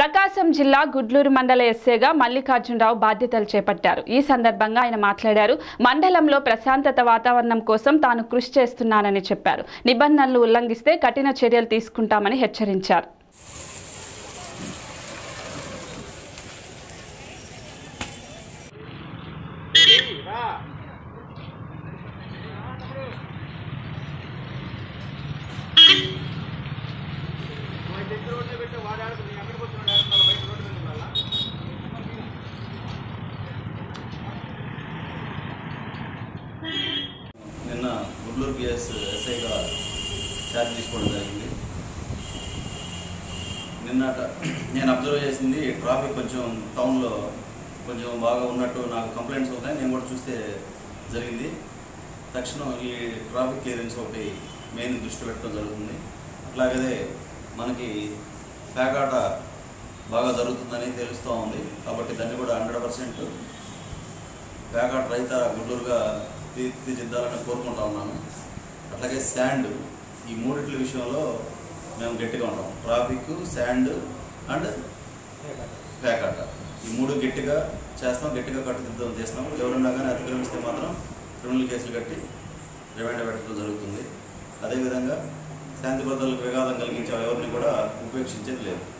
ప్రకాశం జిల్లా గుడ్లూరు మండల ఎస్ఏగా మల్లికార్జునరావు బాధ్యతలు చేపట్టారు ఈ సందర్భంగా ఆయన మాట్లాడారు మండలంలో ప్రశాంతత వాతావరణం కోసం తాను కృషి చేస్తున్నానని చెప్పారు నిబంధనలు ఉల్లంఘిస్తే కఠిన చర్యలు తీసుకుంటామని హెచ్చరించారు నిన్న గుడ్లూరు పిఎస్ ఎస్ఐగా ఛార్జ్ తీసుకోవడం జరిగింది నిన్నట నేను అబ్జర్వ్ చేసింది ట్రాఫిక్ కొంచెం టౌన్లో కొంచెం బాగా ఉన్నట్టు నాకు కంప్లైంట్స్ అవుతాయి నేను కూడా చూస్తే జరిగింది తక్షణం ఈ ట్రాఫిక్ క్లియరెన్స్ ఒకటి మెయిన్ దృష్టి పెట్టడం జరుగుతుంది అట్లాగే మనకి పేకాట బాగా జరుగుతుందని తెలుస్తూ ఉంది కాబట్టి దాన్ని కూడా హండ్రెడ్ పర్సెంట్ పేకాట రైత గుడ్డూరుగా తీర్చిదిద్దాలని కోరుకుంటా ఉన్నాను అట్లాగే శాండ్ ఈ మూడిట్ల విషయంలో మేము గట్టిగా ఉంటాం ట్రాఫిక్ శాండ్ అండ్ పేకాట ఈ మూడు గట్టిగా చేస్తాం గట్టిగా కట్టుదిద్దం చేస్తాం ఎవరన్నా కానీ అతిక్రమిస్తే మాత్రం క్రిమినల్ కేసులు కట్టి రిమాండ్ పెట్టడం జరుగుతుంది అదేవిధంగా శాంతి భద్రతలకు విఘాతం కలిగించే ఎవరిని కూడా ఉపేక్షించేది లేదు